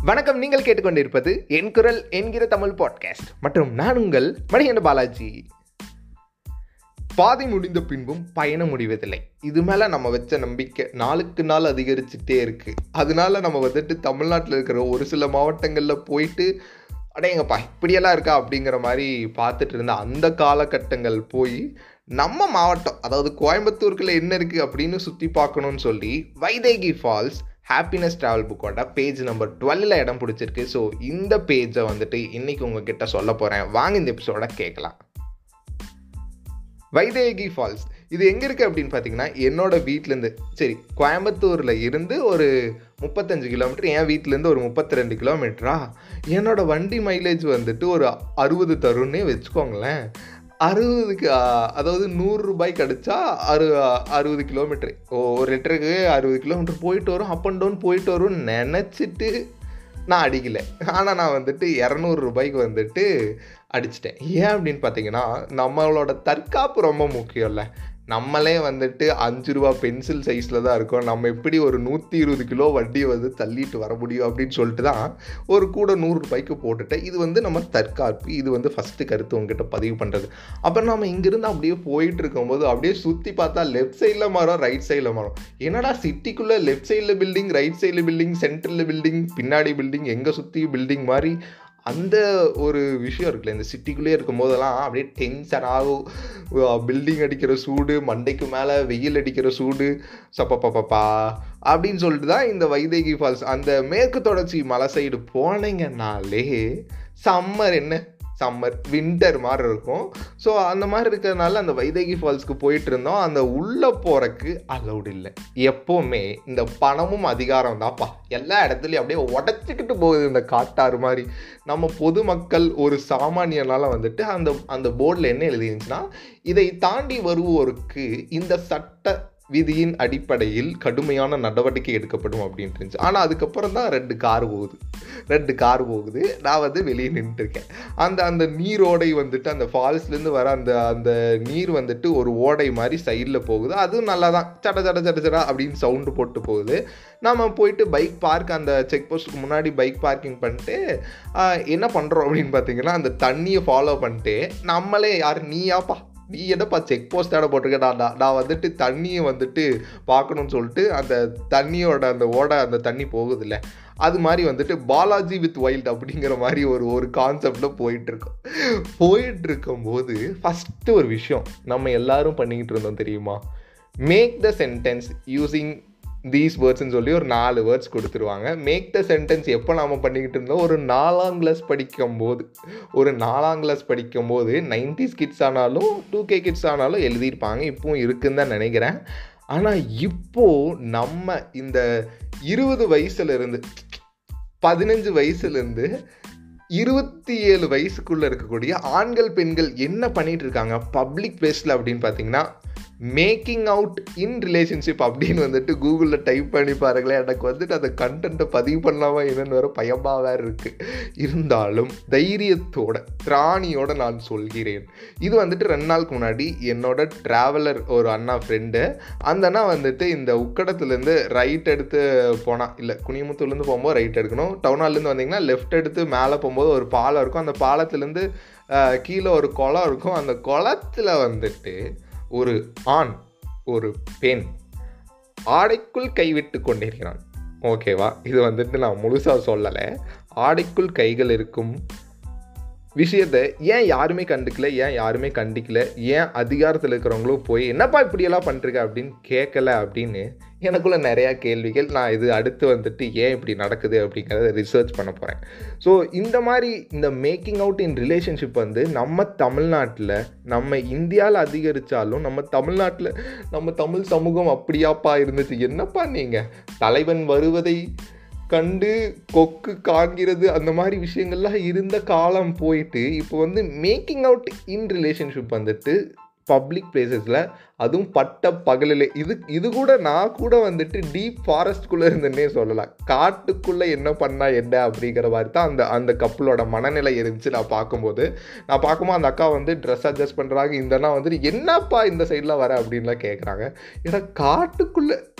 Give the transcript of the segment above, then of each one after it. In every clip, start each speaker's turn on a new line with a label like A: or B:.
A: வணக்கம் நீங்கள் கேட்டுக்கொண்டிருப்பது என் குரல் என்கிற தமிழ் பாட்காஸ்ட் மற்றும் நான் உங்கள் மணிகண்ட பாலாஜி பாதை முடிந்த பின்பும் பயணம் முடிவதில்லை இது மேலே நம்ம வச்ச நம்பிக்கை நாளுக்கு நாள் அதிகரிச்சுட்டே இருக்கு அதனால நம்ம வந்துட்டு தமிழ்நாட்டில் இருக்கிற ஒரு சில மாவட்டங்களில் போயிட்டு அடேங்கப்பா இப்படியெல்லாம் இருக்கா அப்படிங்கிற மாதிரி பார்த்துட்டு இருந்த அந்த காலகட்டங்கள் போய் நம்ம மாவட்டம் அதாவது கோயம்புத்தூருக்குள்ள என்ன இருக்குது அப்படின்னு சுற்றி பார்க்கணும்னு சொல்லி வைதேகி ஃபால்ஸ் ஹாப்பினஸ் ட்ராவல் புக்கோட பேஜ் நம்பர் டுவெல்ல இடம் பிடிச்சிருக்கு ஸோ இந்த பேஜை வந்துட்டு இன்னைக்கு உங்ககிட்ட சொல்ல போகிறேன் வாங்க இந்த எபிசோட கேட்கலாம் வைதேகி ஃபால்ஸ் இது எங்கே இருக்குது அப்படின்னு பார்த்தீங்கன்னா என்னோட வீட்டிலேருந்து சரி கோயம்புத்தூரில் இருந்து ஒரு முப்பத்தஞ்சு கிலோமீட்டர் என் வீட்டிலேருந்து ஒரு முப்பத்தி ரெண்டு கிலோமீட்டரா என்னோட வண்டி மைலேஜ் வந்துட்டு ஒரு அறுபது தருன்னே வச்சுக்கோங்களேன் அறுபதுக்கு அதாவது நூறு ரூபாய்க்கு அடித்தா அறு அறுபது கிலோமீட்டர் ஒரு லிட்டருக்கு அறுபது கிலோமீட்டர் போயிட்டு வரும் அப் அண்ட் டவுன் போயிட்டு வரும்னு நினச்சிட்டு நான் அடிக்கலை ஆனால் நான் வந்துட்டு இரநூறு ரூபாய்க்கு வந்துட்டு அடிச்சிட்டேன் ஏன் அப்படின்னு பார்த்தீங்கன்னா நம்மளோட தற்காப்பு ரொம்ப முக்கியம்ல நம்மளே வந்துட்டு அஞ்சு ரூபா பென்சில் சைஸில் தான் இருக்கோம் நம்ம எப்படி ஒரு நூற்றி இருபது கிலோ வண்டியை வந்து தள்ளிட்டு வர முடியும் அப்படின்னு சொல்லிட்டு தான் ஒரு கூட நூறு ரூபாய்க்கு போட்டுட்டேன் இது வந்து நம்ம தற்காப்பு இது வந்து ஃபஸ்ட்டு கருத்து உங்ககிட்ட பதிவு பண்ணுறது அப்புறம் நம்ம இங்கேருந்து அப்படியே போயிட்டு இருக்கும்போது அப்படியே சுற்றி பார்த்தா லெஃப்ட் சைடில் மாறும் ரைட் சைடில் மாறும் என்னடா சிட்டிக்குள்ளே லெஃப்ட் சைடில் பில்டிங் ரைட் சைடில் பில்டிங் சென்டரில் பில்டிங் பின்னாடி பில்டிங் எங்கே சுற்றி பில்டிங் மாதிரி அந்த ஒரு விஷயம் இருக்குல்ல இந்த சிட்டிக்குள்ளேயே இருக்கும் போதெல்லாம் அப்படியே டென்ஷன் ஆகும் பில்டிங் அடிக்கிற சூடு மண்டைக்கு மேலே வெயில் அடிக்கிற சூடு சப்பப்பப்பா அப்படின்னு சொல்லிட்டு தான் இந்த வைதேகி ஃபால்ஸ் அந்த மேற்கு தொடர்ச்சி மலை சைடு போனீங்கன்னாலே சம்மர் என்ன சம்மர் வின்டர் மாதிரி இருக்கும் ஸோ அந்த மாதிரி இருக்கிறதுனால அந்த வைதேகி ஃபால்ஸ்க்கு போயிட்டு இருந்தோம் அந்த உள்ளே போகிறக்கு அலௌட் இல்லை எப்போவுமே இந்த பணமும் அதிகாரம் தான்ப்பா எல்லா இடத்துலையும் அப்படியே உடச்சிக்கிட்டு போகுது இந்த காட்டாறு மாதிரி நம்ம பொதுமக்கள் ஒரு சாமானியனால் வந்துட்டு அந்த அந்த போர்டில் என்ன எழுதிருந்துச்சுன்னா இதை தாண்டி வருவோருக்கு இந்த சட்ட விதியின் அடிப்படையில் கடுமையான நடவடிக்கை எடுக்கப்படும் அப்படின்ட்டு இருந்துச்சு ஆனால் அதுக்கப்புறம் தான் ரெண்டு கார் போகுது ரெண்டு கார் போகுது நான் வந்து வெளியே நின்றுருக்கேன் அந்த அந்த நீரோடை வந்துட்டு அந்த ஃபால்ஸ்லேருந்து வர அந்த அந்த நீர் வந்துட்டு ஒரு ஓடை மாதிரி சைடில் போகுது அதுவும் நல்லா தான் சட சட சட சடா அப்படின்னு சவுண்டு போட்டு போகுது நம்ம போயிட்டு பைக் பார்க் அந்த செக் போஸ்ட்டுக்கு முன்னாடி பைக் பார்க்கிங் பண்ணிட்டு என்ன பண்ணுறோம் அப்படின்னு பார்த்தீங்கன்னா அந்த தண்ணியை ஃபாலோ பண்ணிட்டு நம்மளே யார் நீயாப்பா நீ என்னப்பா செக் போஸ்ட் தானே போட்டிருக்கேன் நான் நான் வந்துட்டு தண்ணியை வந்துட்டு பார்க்கணும்னு சொல்லிட்டு அந்த தண்ணியோட அந்த ஓட அந்த தண்ணி போகுதுல்ல அது மாதிரி வந்துட்டு பாலாஜி வித் வைல்ட் அப்படிங்கிற மாதிரி ஒரு ஒரு கான்செப்டில் போயிட்டுருக்கோம் போயிட்டு இருக்கும்போது ஃபஸ்ட்டு ஒரு விஷயம் நம்ம எல்லாரும் பண்ணிக்கிட்டு இருந்தோம் தெரியுமா make the sentence using these வேர்ட்ஸ்னு சொல்லி ஒரு நாலு வேர்ட்ஸ் கொடுத்துருவாங்க மேக் த சென்டென்ஸ் எப்போ நாம் பண்ணிக்கிட்டு இருந்தோம் ஒரு நாலாம் கிளாஸ் படிக்கும் போது ஒரு நாலாம் கிளாஸ் படிக்கும் போது நைன்டிஸ் கிட்ஸ் ஆனாலும் டூ கே கிட்ஸ் ஆனாலும் எழுதியிருப்பாங்க இப்போவும் இருக்குன்னு தான் நினைக்கிறேன் ஆனால் இப்போது நம்ம இந்த இருபது வயசுலேருந்து பதினஞ்சு வயசுலேருந்து இருபத்தி ஏழு வயசுக்குள்ளே இருக்கக்கூடிய ஆண்கள் பெண்கள் என்ன பண்ணிகிட்டு இருக்காங்க பப்ளிக் பிளேஸில் அப்படின்னு பார்த்தீங்கன்னா மேக்கிங் அவுட் இன் ரிலேஷன்ஷிப் அப்படின்னு வந்துட்டு கூகுளில் டைப் பண்ணி பாருங்களேன் எனக்கு வந்துட்டு அந்த கண்டென்ட்டை பதிவு பண்ணாமல் என்னென்னு வேறு பயமாக வேறு இருக்குது இருந்தாலும் தைரியத்தோட திராணியோட நான் சொல்கிறேன் இது வந்துட்டு ரெண்டு நாளுக்கு முன்னாடி என்னோட ட்ராவலர் ஒரு அண்ணா ஃப்ரெண்டு அந்த அண்ணா வந்துட்டு இந்த உக்கடத்துலேருந்து ரைட் எடுத்து போனால் இல்லை குனிமுத்தூர்லேருந்து போகும்போது ரைட் எடுக்கணும் டவுன் ஹால்லேருந்து வந்தீங்கன்னா லெஃப்ட் எடுத்து மேலே போகும்போது ஒரு பாலம் இருக்கும் அந்த பாலத்துலேருந்து கீழே ஒரு குளம் இருக்கும் அந்த குளத்தில் வந்துட்டு ஒரு ஆண் ஒரு பெண் ஆடைக்குள் கைவிட்டு கொண்டிருக்கிறான் ஓகேவா இது வந்துட்டு நான் முழுசாக சொல்லலை ஆடைக்குள் கைகள் இருக்கும் விஷயத்த ஏன் யாருமே கண்டுக்கல ஏன் யாருமே கண்டிக்கல ஏன் அதிகாரத்தில் இருக்கிறவங்களும் போய் என்னப்பா இப்படியெல்லாம் பண்ணுறீங்க அப்படின்னு கேட்கல அப்படின்னு எனக்குள்ள நிறையா கேள்விகள் நான் இது அடுத்து வந்துட்டு ஏன் இப்படி நடக்குது அப்படிங்கிறத ரிசர்ச் பண்ண போகிறேன் ஸோ இந்த மாதிரி இந்த மேக்கிங் அவுட் இன் ரிலேஷன்ஷிப் வந்து நம்ம தமிழ்நாட்டில் நம்ம இந்தியாவில் அதிகரித்தாலும் நம்ம தமிழ்நாட்டில் நம்ம தமிழ் சமூகம் அப்படியாப்பா இருந்துச்சு என்னப்பா நீங்கள் தலைவன் வருவதை கண்டு கொக்கு காண்கிறது அந்த மாதிரி விஷயங்கள்லாம் இருந்த காலம் போயிட்டு இப்போ வந்து மேக்கிங் அவுட் இன் ரிலேஷன்ஷிப் வந்துட்டு பப்ளிக் பிளேசஸில் அதுவும் பட்ட பகலில் இது இது கூட நான் கூட வந்துட்டு டீப் ஃபாரஸ்ட்குள்ளே இருந்தேன்னே சொல்லலாம் காட்டுக்குள்ளே என்ன பண்ணால் என்ன அப்படிங்கிற மாதிரி தான் அந்த அந்த கப்பலோட மனநிலை இருந்துச்சு நான் பார்க்கும்போது நான் பார்க்கும்போது அந்த அக்கா வந்து ட்ரெஸ் அட்ஜஸ்ட் பண்ணுறாங்க இந்த அண்ணா வந்துட்டு என்னப்பா இந்த சைடில் வர அப்படின்லாம் கேட்குறாங்க ஏன்னா காட்டுக்குள்ளே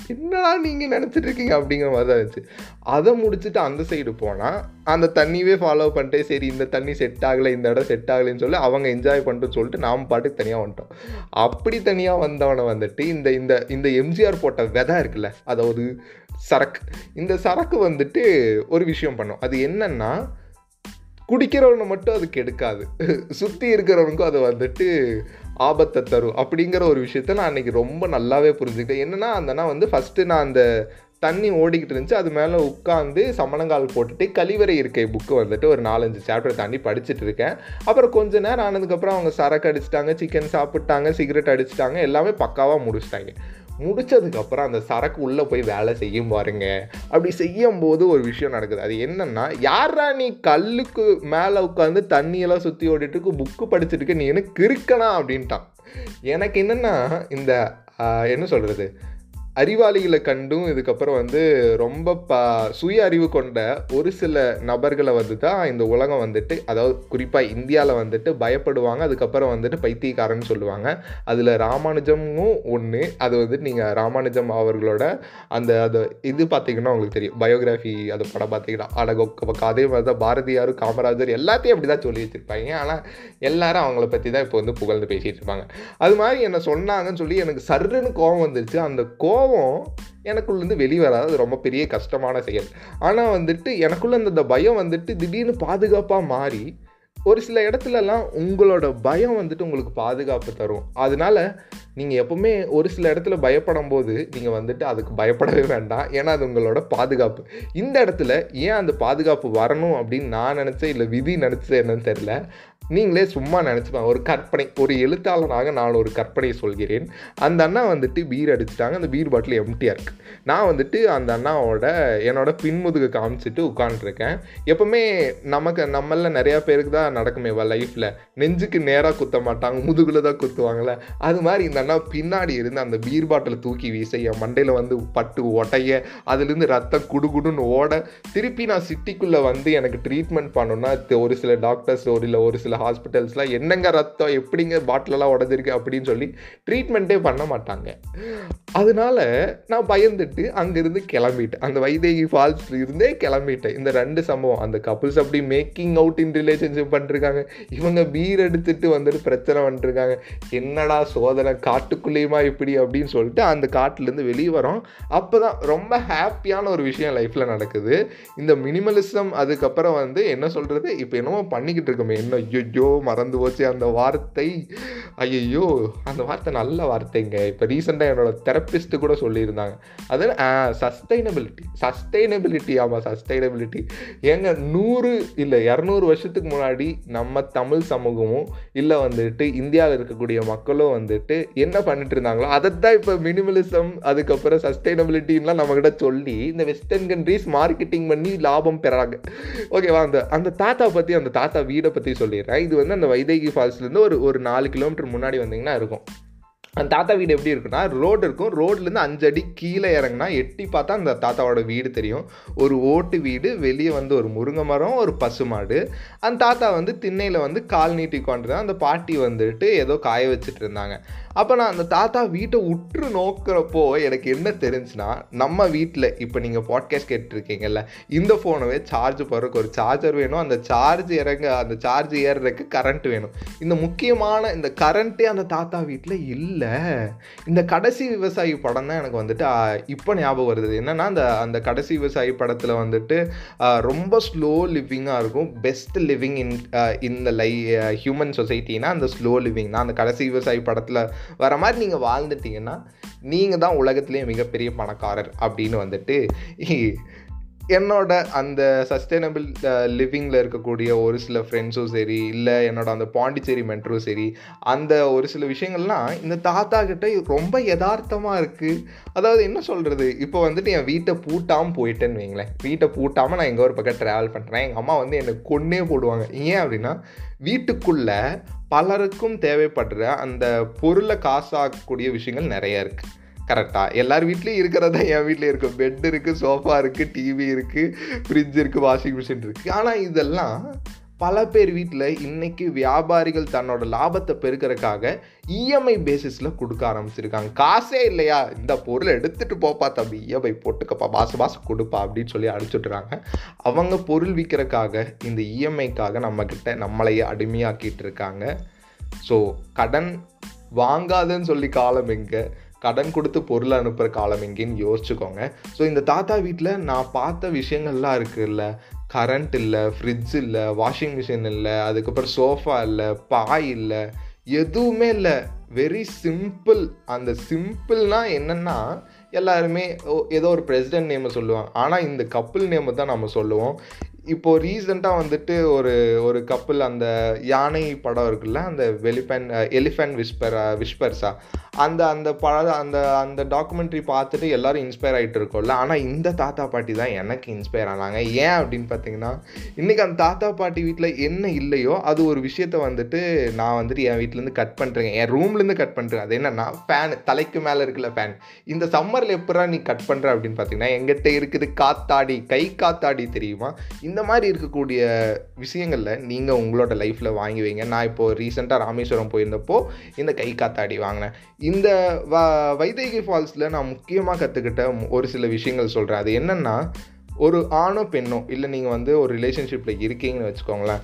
A: என்னடா நீங்கள் நினச்சிட்டு இருக்கீங்க அப்படிங்கிற மாதிரி தான் இருந்துச்சு அதை முடிச்சுட்டு அந்த சைடு போனால் அந்த தண்ணியவே ஃபாலோ பண்ணிட்டு சரி இந்த தண்ணி செட் ஆகலை இந்த இடம் செட் ஆகலைன்னு சொல்லி அவங்க என்ஜாய் பண்ணிட்டு சொல்லிட்டு நாம் பாட்டுக்கு தனியாக வந்துட்டோம் அப்படி தனியாக வந்தவனை வந்துட்டு இந்த இந்த இந்த எம்ஜிஆர் போட்ட விதை இருக்குல்ல அதாவது சரக்கு இந்த சரக்கு வந்துட்டு ஒரு விஷயம் பண்ணும் அது என்னன்னா குடிக்கிறவனை மட்டும் அது கெடுக்காது சுற்றி இருக்கிறவனுக்கும் அது வந்துட்டு ஆபத்தை தரும் அப்படிங்கிற ஒரு விஷயத்த நான் அன்றைக்கி ரொம்ப நல்லாவே புரிஞ்சுக்கிட்டேன் என்னென்னா அந்தனா வந்து ஃபஸ்ட்டு நான் அந்த தண்ணி ஓடிக்கிட்டு இருந்துச்சு அது மேலே உட்காந்து சமணங்கால் போட்டுட்டு கழிவறை இருக்கை புக்கு வந்துட்டு ஒரு நாலஞ்சு சாப்டர் தாண்டி படிச்சுட்டு இருக்கேன் அப்புறம் கொஞ்ச நேரம் ஆனதுக்கப்புறம் அவங்க சரக்கு அடிச்சிட்டாங்க சிக்கன் சாப்பிட்டாங்க சிகரெட் அடிச்சிட்டாங்க எல்லாமே பக்காவாக முடிச்சிட்டாங்க முடிச்சதுக்கப்புறம் அந்த சரக்கு உள்ளே போய் வேலை செய்யும் பாருங்க அப்படி செய்யும் போது ஒரு விஷயம் நடக்குது அது என்னன்னா யாரா நீ கல்லுக்கு மேலே உட்காந்து தண்ணியெல்லாம் சுற்றி ஓடிட்டு புக்கு படிச்சுட்டு இருக்க நீ என்ன கிறுக்கணும் அப்படின்ட்டான் எனக்கு என்னென்னா இந்த என்ன சொல்கிறது அறிவாளிகளை கண்டும் இதுக்கப்புறம் வந்து ரொம்ப ப சுய அறிவு கொண்ட ஒரு சில நபர்களை வந்து தான் இந்த உலகம் வந்துட்டு அதாவது குறிப்பாக இந்தியாவில் வந்துட்டு பயப்படுவாங்க அதுக்கப்புறம் வந்துட்டு பைத்தியக்காரன்னு சொல்லுவாங்க அதில் ராமானுஜமும் ஒன்று அது வந்துட்டு நீங்கள் ராமானுஜம் அவர்களோட அந்த அது இது பார்த்தீங்கன்னா உங்களுக்கு தெரியும் பயோகிராஃபி அது படம் பார்த்தீங்கன்னா அடக அதே மாதிரி தான் பாரதியார் காமராஜர் எல்லாத்தையும் அப்படி தான் சொல்லி வச்சுருப்பாங்க ஆனால் எல்லாரும் அவங்கள பற்றி தான் இப்போ வந்து புகழ்ந்து பேசிகிட்டு இருப்பாங்க அது மாதிரி என்ன சொன்னாங்கன்னு சொல்லி எனக்கு சர்ன்னு கோவம் வந்துருச்சு அந்த கோவம் எனக்குள்ளேருந்து வெளியே வராது அது ரொம்ப பெரிய கஷ்டமான செயல் ஆனால் வந்துட்டு எனக்குள்ள இந்த பயம் வந்துட்டு திடீர்னு பாதுகாப்பாக மாறி ஒரு சில இடத்துலலாம் உங்களோட பயம் வந்துட்டு உங்களுக்கு பாதுகாப்பு தரும் அதனால நீங்கள் எப்பவுமே ஒரு சில இடத்துல பயப்படும் போது நீங்கள் வந்துட்டு அதுக்கு பயப்படவே வேண்டாம் ஏன்னா அது உங்களோட பாதுகாப்பு இந்த இடத்துல ஏன் அந்த பாதுகாப்பு வரணும் அப்படின்னு நான் நினச்சேன் இல்லை விதி நினச்சது என்னன்னு தெரில நீங்களே சும்மா நினச்சிப்பாங்க ஒரு கற்பனை ஒரு எழுத்தாளனாக நான் ஒரு கற்பனை சொல்கிறேன் அந்த அண்ணா வந்துட்டு பீர் அடிச்சிட்டாங்க அந்த பீர் பாட்டில் எம்டியாக இருக்குது நான் வந்துட்டு அந்த அண்ணாவோட என்னோட பின்முதுகு காமிச்சிட்டு உட்காந்துருக்கேன் எப்பவுமே நமக்கு நம்மள நிறையா பேருக்கு தான் நடக்குமே லைஃப்பில் நெஞ்சுக்கு நேராக குத்த மாட்டாங்க முதுகில் தான் குத்துவாங்கள்ல அது மாதிரி இந்த அண்ணா பின்னாடி இருந்து அந்த பீர் பாட்டிலை தூக்கி வீச என் மண்டையில் வந்து பட்டு ஒட்டைய அதுலேருந்து ரத்தம் குடுகுடுன்னு ஓட திருப்பி நான் சிட்டிக்குள்ளே வந்து எனக்கு ட்ரீட்மெண்ட் பண்ணணும்னா ஒரு சில டாக்டர்ஸ் ஒரு இல்லை ஒரு சில ஹாஸ்பிட்டல்ஸ்லாம் என்னங்க ரத்தம் எப்படிங்க பாட்டிலெல்லாம் உடஞ்சிருக்கு அப்படின்னு சொல்லி ட்ரீட்மெண்ட்டே பண்ண மாட்டாங்க அதனால நான் பயந்துட்டு அங்கேருந்து கிளம்பிட்டேன் அந்த வைதேகி ஃபால்ஸ்ல இருந்தே கிளம்பிட்டேன் இந்த ரெண்டு சம்பவம் அந்த கப்புள்ஸ் அப்படி மேக்கிங் அவுட் இன் ரிலேஷன்ஷிப் பண்ணிருக்காங்க இவங்க பீர் எடுத்துட்டு வந்துட்டு பிரச்சனை பண்ணிருக்காங்க என்னடா சோதனை காட்டுக்குள்ளேயுமா இப்படி அப்படின்னு சொல்லிட்டு அந்த காட்டுலேருந்து வெளியே வரோம் அப்போ தான் ரொம்ப ஹாப்பியான ஒரு விஷயம் லைஃப்பில் நடக்குது இந்த மினிமலிசம் அதுக்கப்புறம் வந்து என்ன சொல்கிறது இப்போ என்னமோ பண்ணிக்கிட்டு இருக்கோமே என்ன ஐயோ மறந்து போச்சு அந்த வார்த்தை ஐயோ அந்த வார்த்தை நல்ல வார்த்தைங்க இப்போ ரீசெண்டாக என்னோட தெரப்பிஸ்ட்டு கூட சொல்லியிருந்தாங்க அது சஸ்டைனபிலிட்டி சஸ்டைனபிலிட்டி ஆமாம் சஸ்டைனபிலிட்டி ஏங்க நூறு இல்லை இரநூறு வருஷத்துக்கு முன்னாடி நம்ம தமிழ் சமூகமும் இல்லை வந்துட்டு இந்தியாவில் இருக்கக்கூடிய மக்களும் வந்துட்டு என்ன பண்ணிட்டு இருந்தாங்களோ அதை தான் இப்போ மினிமலிசம் அதுக்கப்புறம் சஸ்டைனபிலிட்டின்லாம் நம்மக்கிட்ட சொல்லி இந்த வெஸ்டர்ன் கண்ட்ரீஸ் மார்க்கெட்டிங் பண்ணி லாபம் பெறாங்க ஓகேவா அந்த அந்த தாத்தா பற்றி அந்த தாத்தா வீடை பற்றி சொல்லிடுறேன் இது வந்து அந்த வைதேகி ஃபால்ஸ்லேருந்து ஒரு ஒரு நாலு கிலோமீட்டர் முன்னாடி வந்தீங்கன்னா இருக்கும் அந்த தாத்தா வீடு எப்படி இருக்குன்னா ரோடு இருக்கும் ரோட்லேருந்து அஞ்சு அடி கீழே இறங்கினா எட்டி பார்த்தா அந்த தாத்தாவோட வீடு தெரியும் ஒரு ஓட்டு வீடு வெளியே வந்து ஒரு முருங்கை மரம் ஒரு பசுமாடு அந்த தாத்தா வந்து திண்ணையில் வந்து கால் நீட்டி கொண்டிருந்தா அந்த பாட்டி வந்துட்டு ஏதோ காய வச்சுட்டு இருந்தாங்க அப்போ நான் அந்த தாத்தா வீட்டை உற்று நோக்கிறப்போ எனக்கு என்ன தெரிஞ்சுன்னா நம்ம வீட்டில் இப்போ நீங்கள் பாட்காஸ்ட் கேட்டுருக்கீங்கல்ல இந்த ஃபோனவே சார்ஜ் போடுறதுக்கு ஒரு சார்ஜர் வேணும் அந்த சார்ஜ் இறங்க அந்த சார்ஜ் ஏறுறதுக்கு கரண்ட் வேணும் இந்த முக்கியமான இந்த கரண்ட்டே அந்த தாத்தா வீட்டில் இல்லை இந்த கடைசி விவசாயி படம் தான் எனக்கு வந்துட்டு இப்போ ஞாபகம் வருது என்னன்னா அந்த அந்த கடைசி விவசாயி படத்தில் வந்துட்டு ரொம்ப ஸ்லோ லிவிங்காக இருக்கும் பெஸ்ட் லிவிங் இன் இந்த லை ஹியூமன் சொசைட்டினா அந்த ஸ்லோ லிவிங் தான் அந்த கடைசி விவசாயி படத்தில் வர மாதிரி நீங்கள் வாழ்ந்துட்டீங்கன்னா நீங்கள் தான் உலகத்துலேயே மிகப்பெரிய பணக்காரர் அப்படின்னு வந்துட்டு என்னோட அந்த சஸ்டைனபிள் லிவிங்கில் இருக்கக்கூடிய ஒரு சில ஃப்ரெண்ட்ஸும் சரி இல்லை என்னோட அந்த பாண்டிச்சேரி மெட்ரும் சரி அந்த ஒரு சில விஷயங்கள்லாம் இந்த தாத்தா கிட்ட ரொம்ப யதார்த்தமாக இருக்குது அதாவது என்ன சொல்கிறது இப்போ வந்துட்டு என் வீட்டை பூட்டாமல் போயிட்டேன்னு வைங்களேன் வீட்டை பூட்டாமல் நான் எங்கே ஒரு பக்கம் ட்ராவல் பண்ணுறேன் எங்கள் அம்மா வந்து என்னை கொன்னே போடுவாங்க ஏன் அப்படின்னா வீட்டுக்குள்ளே பலருக்கும் தேவைப்படுற அந்த பொருளை காசாக்கக்கூடிய விஷயங்கள் நிறைய இருக்குது கரெக்டாக எல்லார் வீட்லேயும் இருக்கிறதா என் வீட்டில் இருக்குது பெட் இருக்குது சோஃபா இருக்குது டிவி இருக்குது ஃப்ரிட்ஜ் இருக்குது வாஷிங் மிஷின் இருக்குது ஆனால் இதெல்லாம் பல பேர் வீட்டில் இன்னைக்கு வியாபாரிகள் தன்னோட லாபத்தை பெருக்கிறதுக்காக இஎம்ஐ பேசிஸில் கொடுக்க ஆரம்பிச்சிருக்காங்க காசே இல்லையா இந்த பொருளை எடுத்துகிட்டு போப்பா தம்பி இஎம்ஐ போட்டுக்கப்பா மாதம் மாதம் கொடுப்பா அப்படின்னு சொல்லி அனுப்பிச்சுட்றாங்க அவங்க பொருள் விற்கிறதுக்காக இந்த இஎம்ஐக்காக நம்மக்கிட்ட நம்மளையே அடிமையாக்கிட்டு இருக்காங்க ஸோ கடன் வாங்காதன்னு சொல்லி காலம் எங்கே கடன் கொடுத்து பொருள் அனுப்புகிற காலம் எங்கேன்னு யோசிச்சுக்கோங்க ஸோ இந்த தாத்தா வீட்டில் நான் பார்த்த விஷயங்கள்லாம் இருக்குல்ல கரண்ட் இல்லை ஃப்ரிட்ஜ் இல்லை வாஷிங் மிஷின் இல்லை அதுக்கப்புறம் சோஃபா இல்லை பாய் இல்லை எதுவுமே இல்லை வெரி சிம்பிள் அந்த சிம்பிள்னா என்னென்னா எல்லாருமே ஏதோ ஒரு பிரசிடென்ட் நேமை சொல்லுவாங்க ஆனால் இந்த கப்புள் நேமை தான் நம்ம சொல்லுவோம் இப்போது ரீசெண்டாக வந்துட்டு ஒரு ஒரு கப்பல் அந்த யானை படம் இருக்குல்ல அந்த வெலிஃபன் எலிஃபென்ட் விஸ்பர் விஸ்பர்ஸா அந்த அந்த பட அந்த அந்த டாக்குமெண்ட்ரி பார்த்துட்டு எல்லாரும் இன்ஸ்பயர் ஆகிட்டு இருக்கோம்ல ஆனால் இந்த தாத்தா பாட்டி தான் எனக்கு இன்ஸ்பயர் ஆனாங்க ஏன் அப்படின்னு பார்த்தீங்கன்னா இன்றைக்கி அந்த தாத்தா பாட்டி வீட்டில் என்ன இல்லையோ அது ஒரு விஷயத்த வந்துட்டு நான் வந்துட்டு என் வீட்டிலேருந்து கட் பண்ணுறேன் என் ரூம்லேருந்து கட் பண்ணுறேன் அது என்னன்னா ஃபேன் தலைக்கு மேலே இருக்குல்ல ஃபேன் இந்த சம்மரில் எப்படா நீ கட் பண்ணுற அப்படின்னு பார்த்தீங்கன்னா எங்கிட்ட இருக்குது காத்தாடி கை காத்தாடி தெரியுமா இந்த மாதிரி இருக்கக்கூடிய விஷயங்களில் நீங்கள் உங்களோட லைஃப்பில் வாங்கி வைங்க நான் இப்போது ரீசெண்டாக ராமேஸ்வரம் போயிருந்தப்போ இந்த கை காத்தாடி வாங்கினேன் இந்த வ வைதேகி ஃபால்ஸில் நான் முக்கியமாக கற்றுக்கிட்ட ஒரு சில விஷயங்கள் சொல்கிறேன் அது என்னென்னா ஒரு ஆணோ பெண்ணோ இல்லை நீங்கள் வந்து ஒரு ரிலேஷன்ஷிப்பில் இருக்கீங்கன்னு வச்சுக்கோங்களேன்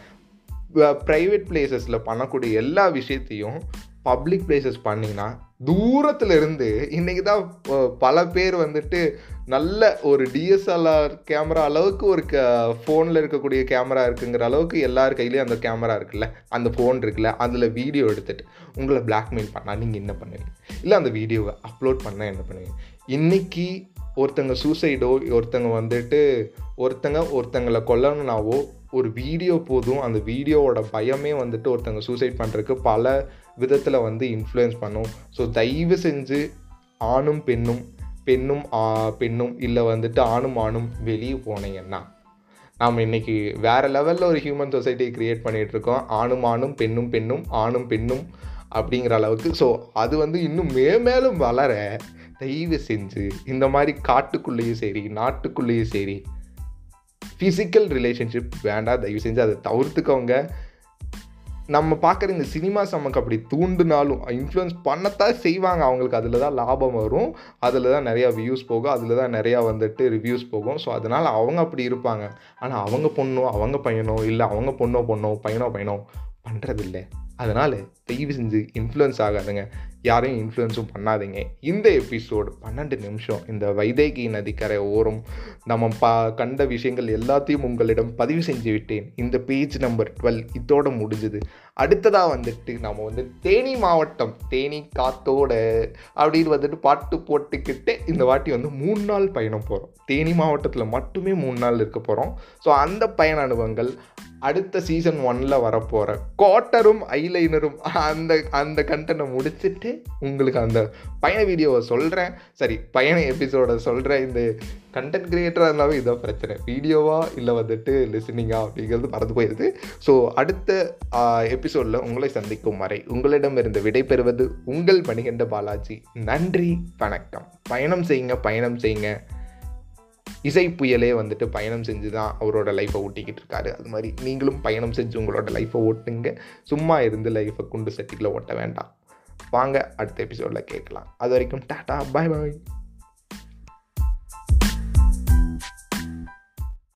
A: ப்ரைவேட் பிளேசஸில் பண்ணக்கூடிய எல்லா விஷயத்தையும் பப்ளிக் பிளேசஸ் பண்ணிங்கன்னா தூரத்தில் இருந்து இன்றைக்கி தான் பல பேர் வந்துட்டு நல்ல ஒரு டிஎஸ்எல்ஆர் கேமரா அளவுக்கு ஒரு க ஃபோனில் இருக்கக்கூடிய கேமரா இருக்குங்கிற அளவுக்கு எல்லார் கையிலையும் அந்த கேமரா இருக்குல்ல அந்த ஃபோன் இருக்குல்ல அதில் வீடியோ எடுத்துகிட்டு உங்களை பிளாக்மெயில் பண்ணால் நீங்கள் என்ன பண்ணுவீங்க இல்லை அந்த வீடியோவை அப்லோட் பண்ணால் என்ன பண்ணுவீங்க இன்றைக்கி ஒருத்தங்க சூசைடோ ஒருத்தங்க வந்துட்டு ஒருத்தங்க ஒருத்தங்களை கொல்லணுனாவோ ஒரு வீடியோ போதும் அந்த வீடியோவோட பயமே வந்துட்டு ஒருத்தங்க சூசைட் பண்ணுறதுக்கு பல விதத்தில் வந்து இன்ஃப்ளூயன்ஸ் பண்ணும் ஸோ தயவு செஞ்சு ஆணும் பெண்ணும் பெண்ணும் பெண்ணும் இல்லை வந்துட்டு ஆணும் ஆணும் வெளியே போனீங்கன்னா நாம் இன்றைக்கி வேறு லெவலில் ஒரு ஹியூமன் சொசைட்டியை க்ரியேட் பண்ணிகிட்ருக்கோம் ஆணும் ஆணும் பெண்ணும் பெண்ணும் ஆணும் பெண்ணும் அப்படிங்கிற அளவுக்கு ஸோ அது வந்து இன்னும் மேலும் வளர தயவு செஞ்சு இந்த மாதிரி காட்டுக்குள்ளேயும் சரி நாட்டுக்குள்ளேயும் சரி ஃபிசிக்கல் ரிலேஷன்ஷிப் வேண்டாம் தயவு செஞ்சு அதை தவிர்த்துக்கோங்க நம்ம பார்க்குற இந்த சினிமாஸ் நமக்கு அப்படி தூண்டுனாலும் இன்ஃப்ளூயன்ஸ் பண்ணத்தான் செய்வாங்க அவங்களுக்கு அதில் தான் லாபம் வரும் அதில் தான் நிறையா வியூஸ் போகும் அதில் தான் நிறையா வந்துட்டு ரிவ்யூஸ் போகும் ஸோ அதனால் அவங்க அப்படி இருப்பாங்க ஆனால் அவங்க பொண்ணோ அவங்க பையனோ இல்லை அவங்க பொண்ணோ பொண்ணோ பையனோ பையனோ பண்ணுறதில்ல அதனால் தயவு செஞ்சு இன்ஃப்ளூயன்ஸ் ஆகாதுங்க யாரையும் இன்ஃப்ளூயன்ஸும் பண்ணாதீங்க இந்த எபிசோடு பன்னெண்டு நிமிஷம் இந்த வைதேகி நதிக்கரை ஓரம் நம்ம பா கண்ட விஷயங்கள் எல்லாத்தையும் உங்களிடம் பதிவு செஞ்சு விட்டேன் இந்த பேஜ் நம்பர் டுவெல் இதோட முடிஞ்சுது அடுத்ததாக வந்துட்டு நம்ம வந்து தேனி மாவட்டம் தேனி காத்தோட அப்படின்னு வந்துட்டு பாட்டு போட்டுக்கிட்டு இந்த வாட்டி வந்து மூணு நாள் பயணம் போகிறோம் தேனி மாவட்டத்தில் மட்டுமே மூணு நாள் இருக்க போகிறோம் ஸோ அந்த பயண அனுபவங்கள் அடுத்த சீசன் ஒன்ல வரப்போகிற குவார்ட்டரும் ஐலைனரும் அந்த அந்த கண்டனை முடிச்சுட்டு உங்களுக்கு அந்த பயண வீடியோவை சொல்கிறேன் சரி பயண எபிசோட சொல்கிறேன் இந்த கண்டென்ட் கிரியேட்டராக இருந்தாலும் இதான் பிரச்சனை வீடியோவா இல்லை வந்துட்டு லிசனிங்கா அப்படிங்கிறது மறந்து போயிடுது ஸோ அடுத்த எபிசோடில் உங்களை சந்திக்கும் வரை உங்களிடமிருந்து விடைபெறுவது உங்கள் பணிகண்ட பாலாஜி நன்றி வணக்கம் பயணம் செய்யுங்க பயணம் செய்யுங்க இசை புயலே வந்துட்டு பயணம் செஞ்சு தான் அவரோட லைஃப்பை ஓட்டிக்கிட்டு இருக்காரு அது மாதிரி நீங்களும் பயணம் செஞ்சு உங்களோட லைஃப்பை ஓட்டுங்க சும்மா இருந்து லைஃப்பை குண்டு சட்டிக்கில் ஓட்ட வேண்டாம் வாங்க அடுத்த எபிசோடில் கேட்கலாம் அது வரைக்கும் டாட்டா பாய் பாய்